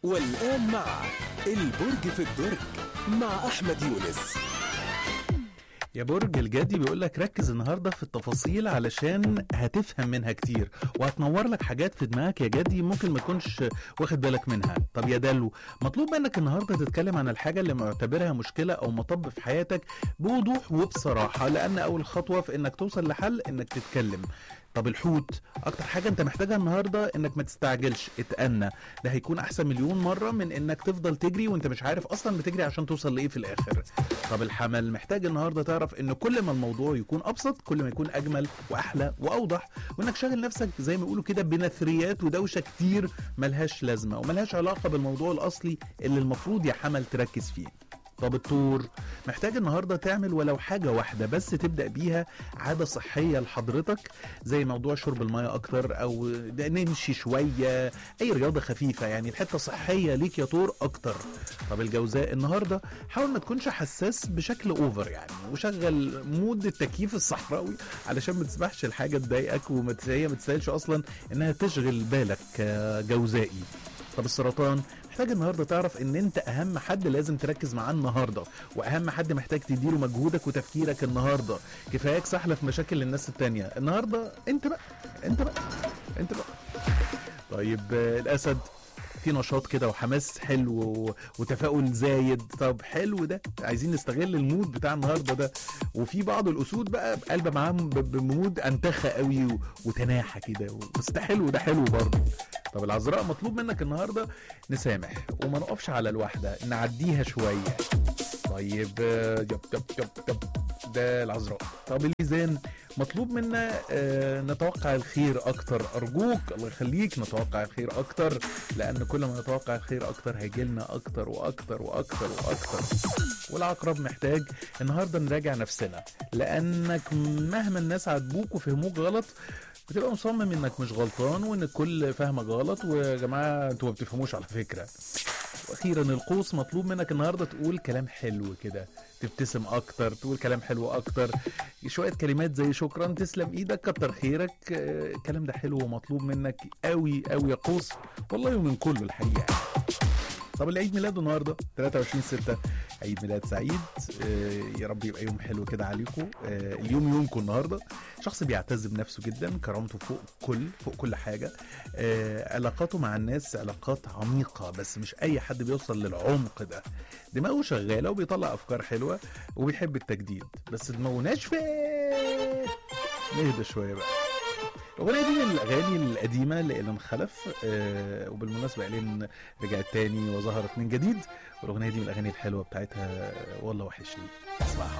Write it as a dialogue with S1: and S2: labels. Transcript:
S1: والآن مع البرج في الدرج مع أحمد يونس
S2: يا برج الجدي بيقول لك ركز النهارده في التفاصيل علشان هتفهم منها كتير وهتنور لك حاجات في دماغك يا جدي ممكن ما تكونش واخد بالك منها طب يا دلو مطلوب منك النهارده تتكلم عن الحاجه اللي معتبرها مشكله او مطب في حياتك بوضوح وبصراحه لان اول خطوه في انك توصل لحل انك تتكلم طب الحوت اكتر حاجه انت محتاجها النهارده انك ما تستعجلش اتأنى ده هيكون احسن مليون مره من انك تفضل تجري وانت مش عارف اصلا بتجري عشان توصل لايه في الاخر طب الحمل محتاج النهارده تعرف ان كل ما الموضوع يكون ابسط كل ما يكون اجمل واحلى واوضح وانك شاغل نفسك زي ما يقولوا كده بنثريات ودوشه كتير ملهاش لازمه وملهاش علاقه بالموضوع الاصلي اللي المفروض يا حمل تركز فيه طب الطور محتاج النهارده تعمل ولو حاجه واحده بس تبدا بيها عاده صحيه لحضرتك زي موضوع شرب الميه اكتر او ده نمشي شويه اي رياضه خفيفه يعني الحته صحيه ليك يا طور اكتر طب الجوزاء النهارده حاول ما تكونش حساس بشكل اوفر يعني وشغل مود التكييف الصحراوي علشان ما تسمحش الحاجه تضايقك وما ت- هي ما تستاهلش اصلا انها تشغل بالك كجوزائي طب السرطان محتاج النهارده تعرف ان انت اهم حد لازم تركز معاه النهارده واهم حد محتاج تديله مجهودك وتفكيرك النهارده كفاياك سحله في مشاكل الناس التانية النهارده انت بقى انت بقى انت بقى طيب آه، الاسد في نشاط كده وحماس حلو و- وتفاؤل زايد طب حلو ده عايزين نستغل المود بتاع النهارده ده وفي بعض الاسود بقى قلبه معاهم ب- بمود انتخه قوي و- وتناحه كده بس ده حلو ده حلو برضه طب العذراء مطلوب منك النهارده نسامح وما نقفش على الواحده نعديها شويه طيب آه، يب يب يب يب ده العذراء طب الميزان مطلوب منا آه، نتوقع الخير اكتر ارجوك الله يخليك نتوقع الخير اكتر لان كل ما نتوقع الخير اكتر هيجي لنا اكتر واكتر واكتر واكتر والعقرب محتاج النهارده نراجع نفسنا لانك مهما الناس عاتبوك وفهموك غلط بتبقى مصمم انك مش غلطان وان الكل فاهمك غلط ويا جماعه انتوا ما بتفهموش على فكره واخيرا القوس مطلوب منك النهارده تقول كلام حلو كده تبتسم اكتر تقول كلام حلو اكتر شويه كلمات زي شكرا تسلم ايدك كتر خيرك آه، الكلام ده حلو ومطلوب منك قوي قوي يا قوس والله ومن كله الحقيقه طب العيد ميلاده النهارده 23 6 عيد ميلاد سعيد آه، يا رب يبقى يوم حلو كده عليكم آه، اليوم يومكم النهارده شخص بيعتز بنفسه جدا كرامته فوق كل فوق كل حاجه آه، علاقاته مع الناس علاقات عميقه بس مش اي حد بيوصل للعمق ده دماغه شغاله وبيطلع افكار حلوه وبيحب التجديد بس دماغه ناشفه نهدى شويه بقى الأغنية دي من الأغاني القديمة لإيلان خلف آه وبالمناسبة إيلان رجعت تاني وظهرت من جديد والأغنية دي من الأغاني الحلوة بتاعتها والله وحشني اسمعها